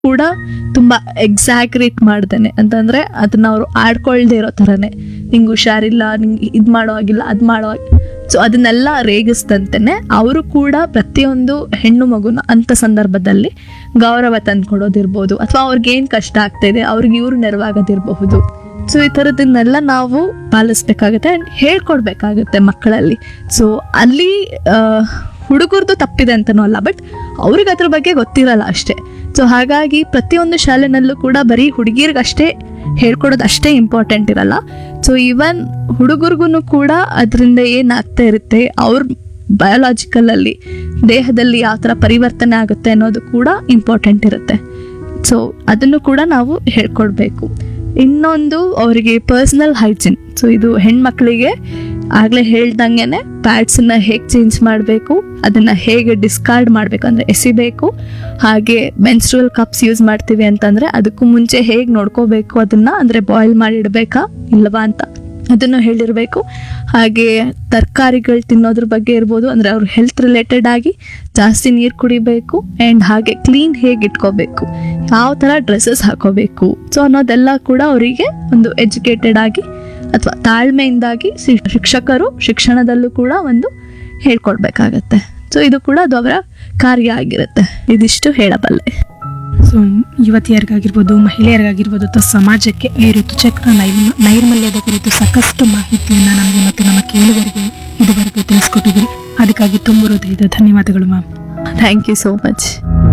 ಕೂಡ ತುಂಬ ಎಕ್ಸಾಗ್ರೇಟ್ ಮಾಡ್ದೇನೆ ಅಂತಂದರೆ ಅದನ್ನ ಅವರು ಆಡ್ಕೊಳ್ದೇ ಇರೋ ಥರನೇ ನಿಂಗೆ ಹುಷಾರಿಲ್ಲ ನಿಂಗೆ ಇದು ಮಾಡೋ ಆಗಿಲ್ಲ ಅದು ಮಾಡೋ ಸೊ ಅದನ್ನೆಲ್ಲ ರೇಗಿಸ್ದಂತೆಯೇ ಅವರು ಕೂಡ ಪ್ರತಿಯೊಂದು ಹೆಣ್ಣು ಮಗುನ ಅಂಥ ಸಂದರ್ಭದಲ್ಲಿ ಗೌರವ ತಂದ್ಕೊಡೋದಿರ್ಬೋದು ಅಥವಾ ಅವ್ರಿಗೇನು ಕಷ್ಟ ಆಗ್ತಾಯಿದೆ ಅವ್ರಿಗೆ ಇವ್ರು ನೆರವಾಗೋದಿರಬಹುದು ಸೊ ಈ ಥರದನ್ನೆಲ್ಲ ನಾವು ಪಾಲಿಸ್ಬೇಕಾಗುತ್ತೆ ಆ್ಯಂಡ್ ಹೇಳ್ಕೊಡ್ಬೇಕಾಗುತ್ತೆ ಮಕ್ಕಳಲ್ಲಿ ಸೊ ಅಲ್ಲಿ ಹುಡುಗರದು ತಪ್ಪಿದೆ ಅಂತನೂ ಅಲ್ಲ ಬಟ್ ಅವ್ರಿಗೆ ಅದ್ರ ಬಗ್ಗೆ ಗೊತ್ತಿರಲ್ಲ ಅಷ್ಟೇ ಸೊ ಹಾಗಾಗಿ ಪ್ರತಿಯೊಂದು ಶಾಲೆನಲ್ಲೂ ಕೂಡ ಬರೀ ಹುಡುಗಿರ್ಗಷ್ಟೇ ಹೇಳ್ಕೊಡೋದು ಅಷ್ಟೇ ಇಂಪಾರ್ಟೆಂಟ್ ಇರಲ್ಲ ಸೊ ಈವನ್ ಹುಡುಗರಿಗೂ ಕೂಡ ಅದರಿಂದ ಏನಾಗ್ತಾ ಇರುತ್ತೆ ಅವ್ರ ಬಯೋಲಾಜಿಕಲಲ್ಲಿ ದೇಹದಲ್ಲಿ ಯಾವ ಥರ ಪರಿವರ್ತನೆ ಆಗುತ್ತೆ ಅನ್ನೋದು ಕೂಡ ಇಂಪಾರ್ಟೆಂಟ್ ಇರುತ್ತೆ ಸೊ ಅದನ್ನು ಕೂಡ ನಾವು ಹೇಳ್ಕೊಡ್ಬೇಕು ಇನ್ನೊಂದು ಅವರಿಗೆ ಪರ್ಸ್ನಲ್ ಹೈಜಿನ್ ಸೊ ಇದು ಹೆಣ್ಮಕ್ಳಿಗೆ ಆಗಲೇ ಹೇಳ್ದಂಗೆ ಪ್ಯಾಡ್ಸನ್ನ ಹೇಗೆ ಚೇಂಜ್ ಮಾಡಬೇಕು ಅದನ್ನು ಹೇಗೆ ಡಿಸ್ಕಾರ್ಡ್ ಮಾಡಬೇಕು ಅಂದರೆ ಎಸಿಬೇಕು ಹಾಗೆ ಮೆನ್ಸ್ಟ್ರಲ್ ಕಪ್ಸ್ ಯೂಸ್ ಮಾಡ್ತೀವಿ ಅಂತಂದರೆ ಅದಕ್ಕೂ ಮುಂಚೆ ಹೇಗೆ ನೋಡ್ಕೋಬೇಕು ಅದನ್ನು ಅಂದರೆ ಬಾಯ್ಲ್ ಮಾಡಿ ಇಡಬೇಕಾ ಇಲ್ಲವಾ ಅಂತ ಅದನ್ನು ಹೇಳಿರಬೇಕು ಹಾಗೆ ತರಕಾರಿಗಳು ತಿನ್ನೋದ್ರ ಬಗ್ಗೆ ಇರ್ಬೋದು ಅಂದರೆ ಅವ್ರ ಹೆಲ್ತ್ ರಿಲೇಟೆಡ್ ಆಗಿ ಜಾಸ್ತಿ ನೀರು ಕುಡಿಬೇಕು ಆ್ಯಂಡ್ ಹಾಗೆ ಕ್ಲೀನ್ ಹೇಗೆ ಇಟ್ಕೋಬೇಕು ಯಾವ ಥರ ಡ್ರೆಸ್ಸಸ್ ಹಾಕೋಬೇಕು ಸೊ ಅನ್ನೋದೆಲ್ಲ ಕೂಡ ಅವರಿಗೆ ಒಂದು ಎಜುಕೇಟೆಡ್ ಆಗಿ ಅಥವಾ ತಾಳ್ಮೆಯಿಂದಾಗಿ ಶಿ- ಶಿಕ್ಷಕರು ಶಿಕ್ಷಣದಲ್ಲೂ ಕೂಡ ಒಂದು ಹೇಳ್ಕೊಡ್ಬೇಕಾಗತ್ತೆ ಸೊ ಇದು ಕೂಡ ಅದು ಅವರ ಕಾರ್ಯ ಆಗಿರುತ್ತೆ ಇದಿಷ್ಟು ಹೇಳಬಲ್ಲೆ ಸೊ ಯುವತಿಯರಿಗಾಗಿರ್ಬೋದು ಮಹಿಳೆಯರಿಗಾಗಿರ್ಬೋದು ಅಥವಾ ಸಮಾಜಕ್ಕೆ ಈ ಋತುಚಕ್ರ ನೈರ್ಮ ನೈರ್ಮಲ್ಯದ ಕುರಿತು ಸಾಕಷ್ಟು ಮಾಹಿತಿಯನ್ನು ನಮಗೆ ಮತ್ತು ನಮ್ಮ ಕೇಳುಗರಿಗೆ ಇದುವರೆಗೂ ತಿಳಿಸ್ಕೊಟ್ಟಿದ್ದೀರಿ ಅದಕ್ಕಾಗಿ ತುಂಬ ಹೃದಯದ ಧನ್ಯವಾದಗಳು ma'am thank you so much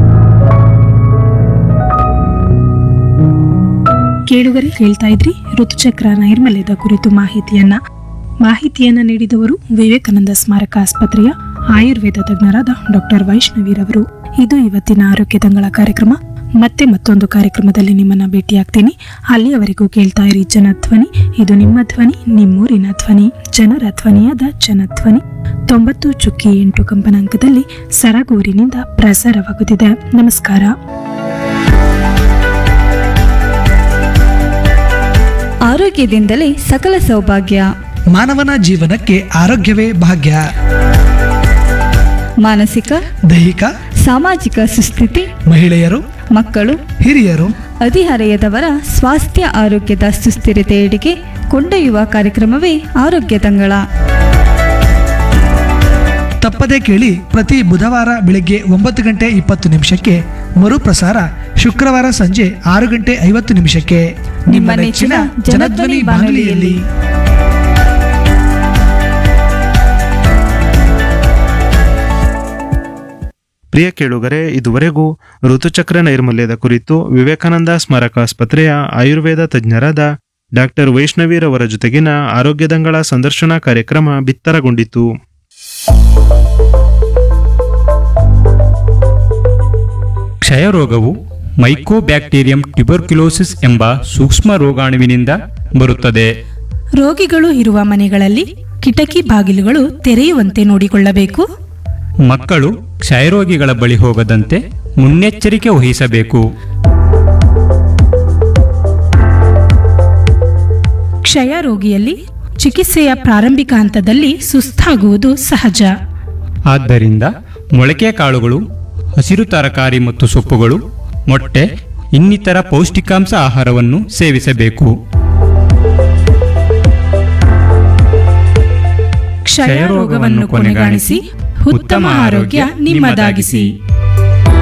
ಕೇಳುಗರೆ ಕೇಳ್ತಾ ಇದ್ರಿ ಋತುಚಕ್ರ ನೈರ್ಮಲ್ಯದ ಕುರಿತು ಮಾಹಿತಿಯನ್ನ ಮಾಹಿತಿಯನ್ನ ನೀಡಿದವರು ವಿವೇಕಾನಂದ ಸ್ಮಾರಕ ಆಸ್ಪತ್ರೆಯ ಆಯುರ್ವೇದ ತಜ್ಞರಾದ ಡಾಕ್ಟರ್ ವೈಷ್ಣವಿರವರು ಇದು ಇವತ್ತಿನ ಆರೋಗ್ಯ ತಂಗಳ ಕಾರ್ಯಕ್ರಮ ಮತ್ತೆ ಮತ್ತೊಂದು ಕಾರ್ಯಕ್ರಮದಲ್ಲಿ ನಿಮ್ಮನ್ನ ಭೇಟಿಯಾಗ್ತೀನಿ ಅಲ್ಲಿಯವರೆಗೂ ಕೇಳ್ತಾ ಇರಿ ಜನಧ್ವನಿ ಇದು ನಿಮ್ಮ ಧ್ವನಿ ನಿಮ್ಮೂರಿನ ಧ್ವನಿ ಜನರ ಧ್ವನಿಯಾದ ಜನಧ್ವನಿ ತೊಂಬತ್ತು ಚುಕ್ಕಿ ಎಂಟು ಕಂಪನಾಂಕದಲ್ಲಿ ಸರಗೂರಿನಿಂದ ಪ್ರಸಾರವಾಗುತ್ತಿದೆ ನಮಸ್ಕಾರ ಆರೋಗ್ಯದಿಂದಲೇ ಸಕಲ ಸೌಭಾಗ್ಯ ಮಾನವನ ಜೀವನಕ್ಕೆ ಆರೋಗ್ಯವೇ ಭಾಗ್ಯ ಮಾನಸಿಕ ದೈಹಿಕ ಸಾಮಾಜಿಕ ಸುಸ್ಥಿತಿ ಮಹಿಳೆಯರು ಮಕ್ಕಳು ಹಿರಿಯರು ಹದಿಹರೆಯದವರ ಸ್ವಾಸ್ಥ್ಯ ಆರೋಗ್ಯದ ಸುಸ್ಥಿರತೆಯೆಡೆಗೆ ಕೊಂಡೊಯ್ಯುವ ಕಾರ್ಯಕ್ರಮವೇ ಆರೋಗ್ಯ ತಂಗಳ ತಪ್ಪದೇ ಕೇಳಿ ಪ್ರತಿ ಬುಧವಾರ ಬೆಳಗ್ಗೆ ಒಂಬತ್ತು ಗಂಟೆ ಇಪ್ಪತ್ತು ನಿಮಿಷಕ್ಕೆ ಮರುಪ್ರಸಾರ ಶುಕ್ರವಾರ ಸಂಜೆ ಆರು ಗಂಟೆ ಐವತ್ತು ನಿಮಿಷಕ್ಕೆ ನಿಮ್ಮ ನೆಚ್ಚಿನ ಜನಧ್ವನಿ ಬಾನುಲಿಯಲ್ಲಿ ಪ್ರಿಯ ಕೇಳುಗರೆ ಇದುವರೆಗೂ ಋತುಚಕ್ರ ನೈರ್ಮಲ್ಯದ ಕುರಿತು ವಿವೇಕಾನಂದ ಸ್ಮಾರಕ ಆಸ್ಪತ್ರೆಯ ಆಯುರ್ವೇದ ತಜ್ಞರಾದ ಡಾಕ್ಟರ್ ವೈಷ್ಣವಿರವರ ಜೊತೆಗಿನ ಆರೋಗ್ಯದಂಗಳ ಸಂದರ್ಶನ ಕಾರ್ಯಕ್ರಮ ಬಿತ್ತರಗೊಂಡಿತು ಕ್ಷಯರೋಗವು ಮೈಕೋಬ್ಯಾಕ್ಟೀರಿಯಂ ಟ್ಯುಬರ್ಕ್ಯುಲೋಸಿಸ್ ಎಂಬ ಸೂಕ್ಷ್ಮ ರೋಗಾಣುವಿನಿಂದ ಬರುತ್ತದೆ ರೋಗಿಗಳು ಇರುವ ಮನೆಗಳಲ್ಲಿ ಕಿಟಕಿ ಬಾಗಿಲುಗಳು ತೆರೆಯುವಂತೆ ನೋಡಿಕೊಳ್ಳಬೇಕು ಮಕ್ಕಳು ಕ್ಷಯರೋಗಿಗಳ ಬಳಿ ಹೋಗದಂತೆ ಮುನ್ನೆಚ್ಚರಿಕೆ ವಹಿಸಬೇಕು ಕ್ಷಯ ರೋಗಿಯಲ್ಲಿ ಚಿಕಿತ್ಸೆಯ ಪ್ರಾರಂಭಿಕ ಹಂತದಲ್ಲಿ ಸುಸ್ತಾಗುವುದು ಸಹಜ ಆದ್ದರಿಂದ ಮೊಳಕೆ ಕಾಳುಗಳು ಹಸಿರು ತರಕಾರಿ ಮತ್ತು ಸೊಪ್ಪುಗಳು ಮೊಟ್ಟೆ ಇನ್ನಿತರ ಪೌಷ್ಟಿಕಾಂಶ ಆಹಾರವನ್ನು ಸೇವಿಸಬೇಕು ಕ್ಷಯ ರೋಗವನ್ನು ಕೊನೆಗಾಣಿಸಿ ಉತ್ತಮ ಆರೋಗ್ಯ ನಿಮ್ಮದಾಗಿಸಿ